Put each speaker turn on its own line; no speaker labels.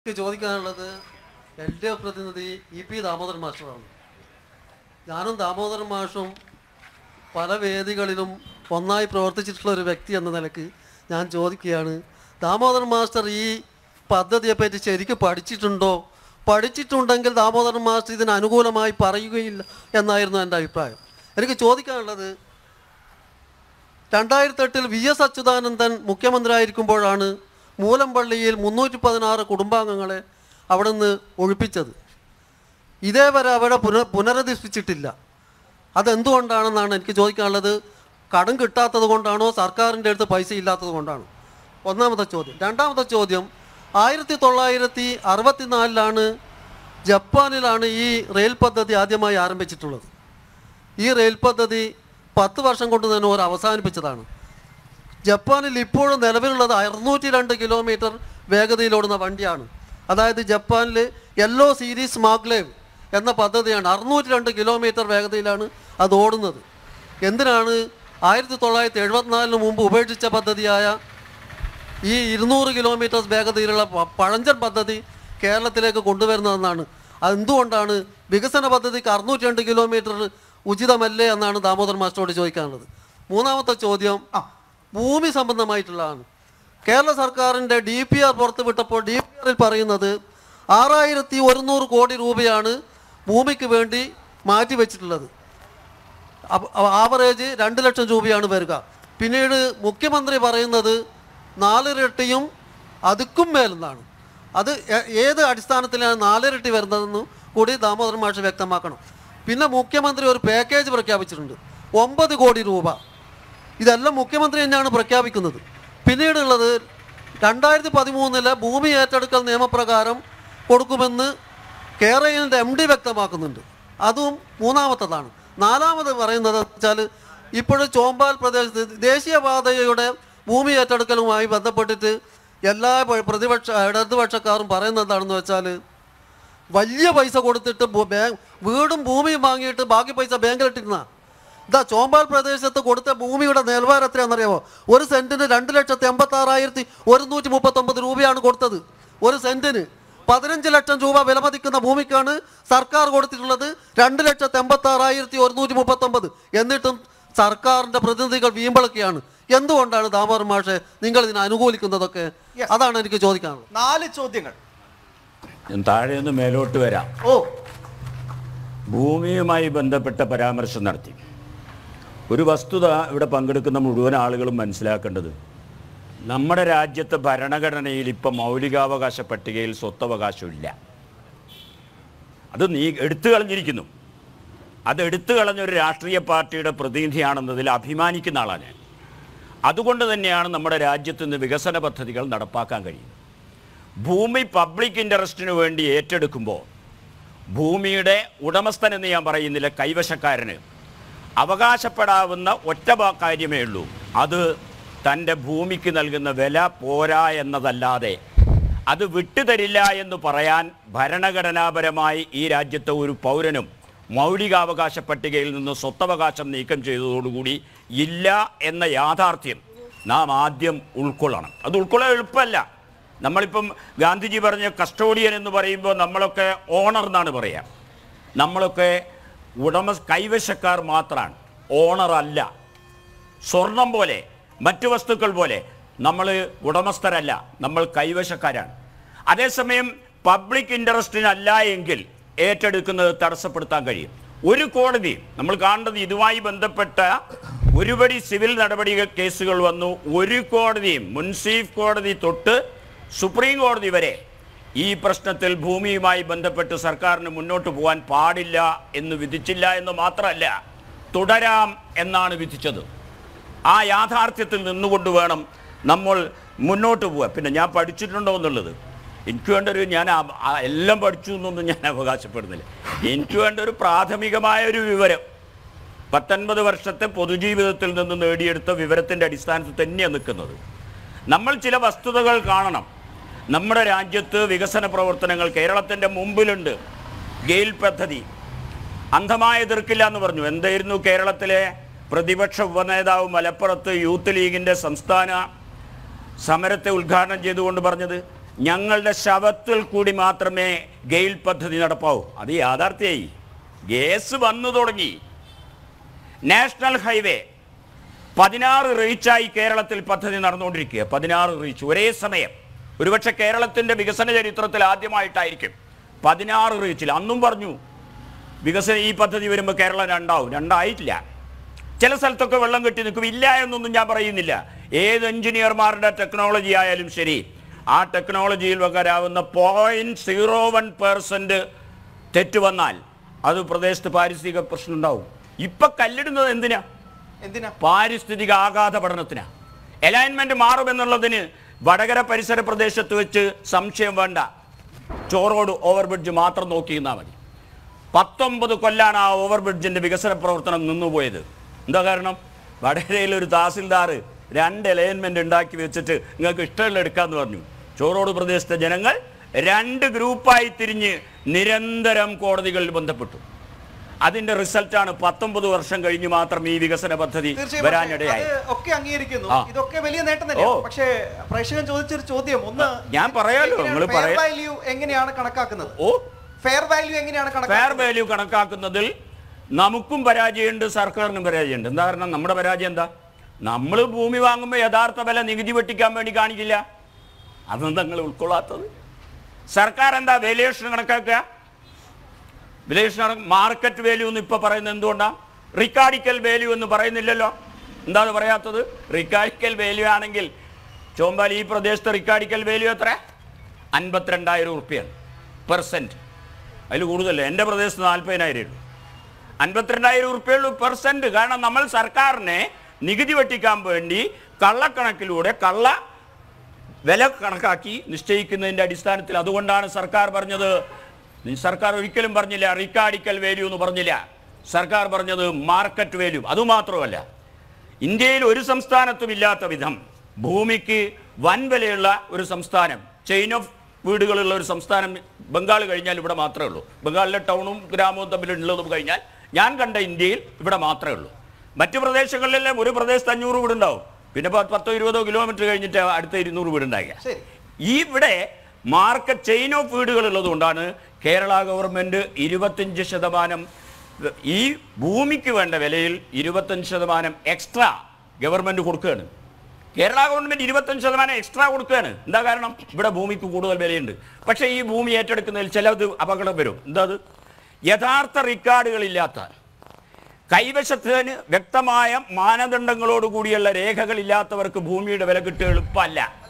എനിക്ക് ചോദിക്കാനുള്ളത് L D F പ്രതിനിധി ഇ പി ദാമോദരൻ മാസ്റ്ററാണ് ഞാനും ദാമോദരൻ മാഷും പല വേദികളിലും ഒന്നായി പ്രവർത്തിച്ചിട്ടുള്ള ഒരു വ്യക്തി എന്ന നിലക്ക് ഞാൻ ചോദിക്കുകയാണ് ദാമോദരൻ മാസ്റ്റർ ഈ പദ്ധതിയെപ്പറ്റി ശരിക്കും പഠിച്ചിട്ടുണ്ടോ പഠിച്ചിട്ടുണ്ടെങ്കിൽ ദാമോദരൻ മാസ്റ്റർ ഇതിന് അനുകൂലമായി പറയുകയില്ല എന്നായിരുന്നു എൻ്റെ അഭിപ്രായം എനിക്ക് ചോദിക്കാനുള്ളത് രണ്ടായിരത്തി എട്ടിൽ വി എസ് അച്യുതാനന്ദൻ മുഖ്യമന്ത്രിയായിരിക്കുമ്പോഴാണ് മൂലമ്പള്ളിയിൽ മുന്നൂറ്റി പതിനാറ് കുടുംബാംഗങ്ങളെ അവിടെ നിന്ന് ഒഴിപ്പിച്ചത് ഇതേവരെ അവിടെ പുന പുനരധിഷ്ഠിച്ചിട്ടില്ല അതെന്തുകൊണ്ടാണെന്നാണ് എനിക്ക് ചോദിക്കാനുള്ളത് കടം കിട്ടാത്തത് കൊണ്ടാണോ സർക്കാരിൻ്റെ അടുത്ത് പൈസ ഇല്ലാത്തത് കൊണ്ടാണോ ഒന്നാമത്തെ ചോദ്യം രണ്ടാമത്തെ ചോദ്യം ആയിരത്തി തൊള്ളായിരത്തി അറുപത്തിനാലിലാണ് ജപ്പാനിലാണ് ഈ റെയിൽ പദ്ധതി ആദ്യമായി ആരംഭിച്ചിട്ടുള്ളത് ഈ റെയിൽ പദ്ധതി പത്ത് വർഷം കൊണ്ട് തന്നെ ഒരു അവസാനിപ്പിച്ചതാണ് ജപ്പാനിൽ ഇപ്പോഴും നിലവിലുള്ളത് അറുന്നൂറ്റി രണ്ട് കിലോമീറ്റർ വേഗതയിലോടുന്ന വണ്ടിയാണ് അതായത് ജപ്പാനിൽ യെല്ലോ സീരീസ് മാഗ്ലേവ് എന്ന പദ്ധതിയാണ് അറുന്നൂറ്റി രണ്ട് കിലോമീറ്റർ വേഗതയിലാണ് അത് ഓടുന്നത് എന്തിനാണ് ആയിരത്തി തൊള്ളായിരത്തി എഴുപത്തിനാലിന് മുമ്പ് ഉപേക്ഷിച്ച പദ്ധതിയായ ഈ ഇരുന്നൂറ് കിലോമീറ്റർ വേഗതയിലുള്ള പ- പഴഞ്ചൻ പദ്ധതി കേരളത്തിലേക്ക് കൊണ്ടുവരുന്നതെന്നാണ് അതെന്തുകൊണ്ടാണ് വികസന പദ്ധതിക്ക് അറുന്നൂറ്റി രണ്ട് കിലോമീറ്റർ ഉചിതമല്ലേ എന്നാണ് ദാമോദർ മാസ്റ്ററോട് ചോദിക്കാനുള്ളത് മൂന്നാമത്തെ ചോദ്യം ഭൂമി സംബന്ധമായിട്ടുള്ളതാണ് കേരള സർക്കാരിൻ്റെ ഡി പി ആർ പുറത്തുവിട്ടപ്പോൾ ഡി പി ആറിൽ പറയുന്നത് ആറായിരത്തി ഒരുന്നൂറ് കോടി രൂപയാണ് ഭൂമിക്ക് വേണ്ടി മാറ്റിവെച്ചിട്ടുള്ളത് ആവറേജ് രണ്ട് ലക്ഷം രൂപയാണ് വരിക പിന്നീട് മുഖ്യമന്ത്രി പറയുന്നത് നാലിരട്ടിയും അതുക്കും മേലെന്നാണ് അത് എ- ഏത് അടിസ്ഥാനത്തിലാണ് നാലിരട്ടി വരുന്നതെന്ന് കൂടി ദാമോദരൻ മാഷ് വ്യക്തമാക്കണം പിന്നെ മുഖ്യമന്ത്രി ഒരു പാക്കേജ് പ്രഖ്യാപിച്ചിട്ടുണ്ട് ഒമ്പത് കോടി രൂപ ഇതെല്ലാം മുഖ്യമന്ത്രി തന്നെയാണ് പ്രഖ്യാപിക്കുന്നത് പിന്നീടുള്ളത് രണ്ടായിരത്തി പതിമൂന്നിലെ ഭൂമി ഏറ്റെടുക്കൽ നിയമപ്രകാരം കൊടുക്കുമെന്ന് കേരളത്തിൻ്റെ എം ഡി വ്യക്തമാക്കുന്നുണ്ട് അതും മൂന്നാമത്തതാണ് നാലാമത് പറയുന്നത് വെച്ചാൽ ഇപ്പോഴും ചോമ്പാൽ പ്രദേശത്ത് ദേശീയപാതയുടെ ഭൂമി ഏറ്റെടുക്കലുമായി ബന്ധപ്പെട്ടിട്ട് എല്ലാ പ- പ്രതിപക്ഷ ഇടതുപക്ഷക്കാരും പറയുന്നത് എന്താണെന്ന് വെച്ചാൽ വലിയ പൈസ കൊടുത്തിട്ട് ബു- ബാങ്ക് വീടും ഭൂമിയും വാങ്ങിയിട്ട് ബാക്കി പൈസ ബാങ്കിലിട്ടിരുന്ന ഇതാ ചോമ്പാൽ പ്രദേശത്ത് കൊടുത്ത ഭൂമിയുടെ നിലവാരം എത്രയാണെന്നറിയാമോ ഒരു സെന്റിന് രണ്ട് ലക്ഷത്തി എൺപത്തി ആറായിരത്തി ഒരുന്നൂറ്റി മുപ്പത്തൊമ്പത് രൂപയാണ് കൊടുത്തത് ഒരു സെന്റിന് പതിനഞ്ച് ലക്ഷം രൂപ വിലമതിക്കുന്ന ഭൂമിക്കാണ് സർക്കാർ കൊടുത്തിട്ടുള്ളത് രണ്ട് ലക്ഷത്തി എൺപത്തി ആറായിരത്തി ഒരുന്നൂറ്റി മുപ്പത്തൊമ്പത് എന്നിട്ടും സർക്കാരിന്റെ പ്രതിനിധികൾ വീമ്പളക്കുകയാണ് എന്തുകൊണ്ടാണ് ദാമോദർ മാഷെ നിങ്ങൾ ഇതിനെ അനുകൂലിക്കുന്നതൊക്കെ
Yes.
അതാണ് എനിക്ക് ചോദിക്കാനുള്ളത്
നാല് ചോദ്യങ്ങൾ
ഞാൻ താഴെ നിന്ന് മേലോട്ട് വരാം
ഓ
ഭൂമിയുമായി ബന്ധപ്പെട്ട പരാമർശം നടത്തി ഒരു വസ്തുത ഇവിടെ പങ്കെടുക്കുന്ന മുഴുവൻ ആളുകളും മനസ്സിലാക്കേണ്ടത് നമ്മുടെ രാജ്യത്തെ ഭരണഘടനയിൽ ഇപ്പം മൗലികാവകാശ പട്ടികയിൽ സ്വത്തവകാശമില്ല അത് നീ എടുത്തു കളഞ്ഞിരിക്കുന്നു അത് എടുത്തു കളഞ്ഞൊരു രാഷ്ട്രീയ പാർട്ടിയുടെ പ്രതിനിധിയാണെന്നതിൽ അഭിമാനിക്കുന്ന ആളാണ് ഞാൻ അതുകൊണ്ട് തന്നെയാണ് നമ്മുടെ രാജ്യത്ത് നിന്ന് വികസന പദ്ധതികൾ നടപ്പാക്കാൻ കഴിയുന്നത് ഭൂമി പബ്ലിക് ഇൻട്രസ്റ്റിന് വേണ്ടി ഏറ്റെടുക്കുമ്പോൾ ഭൂമിയുടെ ഉടമസ്ഥൻ എന്ന് ഞാൻ പറയുന്നില്ല കൈവശക്കാരന് അവകാശപ്പെടാവുന്ന ഒറ്റ വാ- കാര്യമേ ഉള്ളൂ അത് തൻ്റെ ഭൂമിക്ക് നൽകുന്ന വില പോരാ എന്നതല്ലാതെ അത് വിട്ടുതരില്ല എന്ന് പറയാൻ ഭരണഘടനാപരമായി ഈ രാജ്യത്തെ ഒരു പൗരനും മൗലികാവകാശ പട്ടികയിൽ നിന്ന് സ്വത്തവകാശം നീക്കം ചെയ്തതോടുകൂടി ഇല്ല എന്ന യാഥാർത്ഥ്യം നാം ആദ്യം ഉൾക്കൊള്ളണം അത് ഉൾക്കൊള്ളാൻ എളുപ്പമല്ല നമ്മളിപ്പം ഗാന്ധിജി പറഞ്ഞ കസ്റ്റോഡിയൻ എന്ന് പറയുമ്പോൾ നമ്മളൊക്കെ ഓണർ എന്നാണ് പറയുക നമ്മളൊക്കെ ഉടമ കൈവശക്കാർ മാത്രമാണ് ഓണർ അല്ല സ്വർണം പോലെ മറ്റു വസ്തുക്കൾ പോലെ നമ്മൾ ഉടമസ്ഥരല്ല നമ്മൾ കൈവശക്കാരാണ് അതേസമയം പബ്ലിക് ഇൻട്രസ്റ്റിനല്ല എങ്കിൽ ഏറ്റെടുക്കുന്നത് തടസ്സപ്പെടുത്താൻ കഴിയും ഒരു കോടതി നമ്മൾ കാണേണ്ടത് ഇതുമായി ബന്ധപ്പെട്ട ഒരുപടി സിവിൽ നടപടി കേസുകൾ വന്നു ഒരു കോടതിയും മുൻസീഫ് കോടതി തൊട്ട് സുപ്രീം കോടതി വരെ ഈ പ്രശ്നത്തിൽ ഭൂമിയുമായി ബന്ധപ്പെട്ട് സർക്കാരിന് മുന്നോട്ട് പോകാൻ പാടില്ല എന്ന് വിധിച്ചില്ല എന്ന് മാത്രമല്ല തുടരാം എന്നാണ് വിധിച്ചത് ആ യാഥാർത്ഥ്യത്തിൽ നിന്നുകൊണ്ട് വേണം നമ്മൾ മുന്നോട്ട് പോകാൻ പിന്നെ ഞാൻ പഠിച്ചിട്ടുണ്ടോ എന്നുള്ളത് എനിക്ക് വേണ്ട ഒരു ഞാൻ ആ- ആ എല്ലാം പഠിച്ചു എന്നൊന്നും ഞാൻ അവകാശപ്പെടുന്നില്ല എനിക്ക് വേണ്ട ഒരു പ്രാഥമികമായ ഒരു വിവരം പത്തൊൻപത് വർഷത്തെ പൊതുജീവിതത്തിൽ നിന്ന് നേടിയെടുത്ത വിവരത്തിൻ്റെ അടിസ്ഥാനത്തിൽ തന്നെയാണ് നിൽക്കുന്നത് നമ്മൾ ചില വസ്തുതകൾ കാണണം നമ്മുടെ രാജ്യത്ത് വികസന പ്രവർത്തനങ്ങൾ കേരളത്തിൻ്റെ മുമ്പിലുണ്ട് ഗെയിൽ പദ്ധതി അന്ധമായ എതിർക്കില്ല എന്ന് പറഞ്ഞു എന്തായിരുന്നു കേരളത്തിലെ പ്രതിപക്ഷ ഉപനേതാവ് മലപ്പുറത്ത് യൂത്ത് ലീഗിൻ്റെ സംസ്ഥാന സമരത്തെ ഉദ്ഘാടനം ചെയ്തുകൊണ്ട് പറഞ്ഞത് ഞങ്ങളുടെ ശവത്തിൽ കൂടി മാത്രമേ ഗെയിൽ പദ്ധതി നടപ്പാവൂ അത് യാഥാർത്ഥ്യമായി ഗ്യാസ് വന്നു തുടങ്ങി നാഷണൽ ഹൈവേ പതിനാറ് റീച്ചായി കേരളത്തിൽ പദ്ധതി നടന്നുകൊണ്ടിരിക്കുക പതിനാറ് റീച്ച് ഒരേ സമയം ഒരുപക്ഷെ കേരളത്തിന്റെ വികസന ചരിത്രത്തിൽ ആദ്യമായിട്ടായിരിക്കും പതിനാറ് റീച്ചിൽ അന്നും പറഞ്ഞു വികസന ഈ പദ്ധതി വരുമ്പോൾ കേരളം രണ്ടാവും രണ്ടായിട്ടില്ല ചില സ്ഥലത്തൊക്കെ വെള്ളം കെട്ടി നിൽക്കും ഇല്ല എന്നൊന്നും ഞാൻ പറയുന്നില്ല ഏത് എഞ്ചിനീയർമാരുടെ ടെക്നോളജി ആയാലും ശരി ആ ടെക്നോളജിയിൽ വരാവുന്ന പോയിന്റ് സീറോ വൺ പെർസെൻറ്റ് തെറ്റ് വന്നാൽ അത് പ്രദേശത്ത് പാരിസ്ഥിതിക പ്രശ്നം ഉണ്ടാവും ഇപ്പൊ കല്ലിടുന്നത് എന്തിനാ
എന്തിനാ
പാരിസ്ഥിതിക ആഘാത പഠനത്തിന് അലൈൻമെന്റ് മാറുമെന്നുള്ളതിന് വടകര പരിസര പ്രദേശത്ത് വെച്ച് സംശയം വേണ്ട ചോറോട് ഓവർബ്രിഡ്ജ് മാത്രം നോക്കി നിന്നാൽ മതി പത്തൊമ്പത് കൊല്ലാണ് ആ ഓവർബ്രിഡ്ജിന്റെ വികസന പ്രവർത്തനം നിന്നുപോയത് എന്താ കാരണം വടകരയിൽ ഒരു തഹസിൽദാർ രണ്ട് അലൈൻമെന്റ് ഉണ്ടാക്കി വെച്ചിട്ട് നിങ്ങൾക്ക് ഇഷ്ടമുള്ള എടുക്കാന്ന് പറഞ്ഞു ചോറോട് പ്രദേശത്തെ ജനങ്ങൾ രണ്ട് ഗ്രൂപ്പായി തിരിഞ്ഞ് നിരന്തരം കോടതികളിൽ ബന്ധപ്പെട്ടു അതിന്റെ റിസൾട്ടാണ് പത്തൊമ്പത് വർഷം കഴിഞ്ഞ് മാത്രം ഈ വികസന പദ്ധതി
തീർച്ചയായും
വരാനിടയായി
പക്ഷേ അത് ഒക്കെ അംഗീകരിക്കുന്നു
ആ.
ഇതൊക്കെ വലിയ നേട്ടം തന്നെയാണ്
ഓ.
പക്ഷേ പ്രേക്ഷകൻ ചോദിച്ചൊരു ചോദ്യം ഒന്ന്
ഞാൻ പറയാലോ, നിങ്ങള്
ഫെയർ
പറയാ-
വാല്യൂ എങ്ങനെയാണ് കണക്കാക്കുന്നത്
ഓ
ഫെയർ വാല്യൂ എങ്ങനെയാണ്
ഫെയർ
കണക്കാക്കുന്നത്
വാല്യൂ കണക്കാക്കുന്നതിൽ നമുക്കും പരാജയമുണ്ട് സർക്കാരിനും പരാജയമുണ്ട് എന്താ കാരണം നമ്മുടെ പരാജയം എന്താ നമ്മൾ ഭൂമി വാങ്ങുമ്പോൾ യഥാർത്ഥ വില നികുതി വെട്ടിക്കാൻ വേണ്ടി കാണിക്കില്ല അതെന്താ നിങ്ങൾ ഉൾക്കൊള്ളാത്തത് സർക്കാർ എന്താ വാല്യുവേഷൻ കണക്കാക്കുക വാല്യുവേഷൻ മാർക്കറ്റ് വാല്യൂ എന്ന് ഇപ്പൊ പറയുന്നത് എന്തുകൊണ്ടാണ് റിക്കാർഡിക്കൽ വാല്യൂ എന്ന് പറയുന്നില്ലല്ലോ എന്താ അത് പറയാത്തത് റിക്കാർഡിക്കൽ വാല്യൂ ആണെങ്കിൽ ചോമ്പാൽ ഈ പ്രദേശത്തെ റിക്കാർഡിക്കൽ വാല്യൂ എത്ര അൻപത്തിരണ്ടായിരം ഉറുപ്പ്യാണ് പെർസെൻറ്റ് അതിൽ കൂടുതലല്ല എൻ്റെ പ്രദേശത്ത് നാൽപ്പതിനായിരം ഉള്ളൂ അൻപത്തിരണ്ടായിരം ഉറുപ്പ്യുള്ളൂ പെർസെൻറ്റ് കാരണം നമ്മൾ സർക്കാരിനെ നികുതി വെട്ടിക്കാൻ വേണ്ടി കള്ളക്കണക്കിലൂടെ കള്ള വില കണക്കാക്കി നിശ്ചയിക്കുന്നതിൻ്റെ അടിസ്ഥാനത്തിൽ അതുകൊണ്ടാണ് സർക്കാർ പറഞ്ഞത് നി- സർക്കാർ ഒരിക്കലും പറഞ്ഞില്ല റിക്കാർഡിക്കൽ വാല്യൂ എന്ന് പറഞ്ഞില്ല സർക്കാർ പറഞ്ഞത് മാർക്കറ്റ് വാല്യൂ അതുമാത്രമല്ല ഇന്ത്യയിൽ ഒരു സംസ്ഥാനത്തും ഇല്ലാത്ത വിധം ഭൂമിക്ക് വൻ വിലയുള്ള ഒരു സംസ്ഥാനം ചെയിൻ ഓഫ് വീടുകളുള്ള ഒരു സംസ്ഥാനം ബംഗാൾ കഴിഞ്ഞാൽ ഇവിടെ മാത്രമേ ഉള്ളൂ ബംഗാളിലെ ടൗണും ഗ്രാമവും തമ്മിലുള്ളതും കഴിഞ്ഞാൽ ഞാൻ കണ്ട ഇന്ത്യയിൽ ഇവിടെ മാത്രമേ ഉള്ളൂ മറ്റു പ്രദേശങ്ങളിലെല്ലാം ഒരു പ്രദേശത്ത് അഞ്ഞൂറ് വീടുണ്ടാവും പിന്നെ പ- പത്തോ ഇരുപതോ കിലോമീറ്റർ കഴിഞ്ഞിട്ട് അടുത്ത ഇരുന്നൂറ് വീടുണ്ടാകുക
ശരി
ഇവിടെ മാർക്കറ്റ് ചെയിൻ ഓഫ് വീടുകൾ ഉള്ളത് കൊണ്ടാണ് കേരള ഗവൺമെന്റ് ഇരുപത്തിയഞ്ച് ശതമാനം ഈ ഭൂമിക്ക് വേണ്ട വിലയിൽ ഇരുപത്തഞ്ച് ശതമാനം എക്സ്ട്രാ ഗവൺമെന്റ് കൊടുക്കുകയാണ് കേരള ഗവൺമെന്റ് ഇരുപത്തഞ്ച് ശതമാനം എക്സ്ട്രാ കൊടുക്കുകയാണ് എന്താ കാരണം ഇവിടെ ഭൂമിക്ക് കൂടുതൽ വിലയുണ്ട് പക്ഷേ ഈ ഭൂമി ഏറ്റെടുക്കുന്നതിൽ ചിലത് അപകടം വരും എന്താ അത് യഥാർത്ഥ റെക്കോർഡുകളില്ലാത്ത കൈവശത്തിന് വ്യക്തമായ മാനദണ്ഡങ്ങളോടുകൂടിയുള്ള രേഖകളില്ലാത്തവർക്ക് ഭൂമിയുടെ വില കിട്ടുക എളുപ്പമല്ല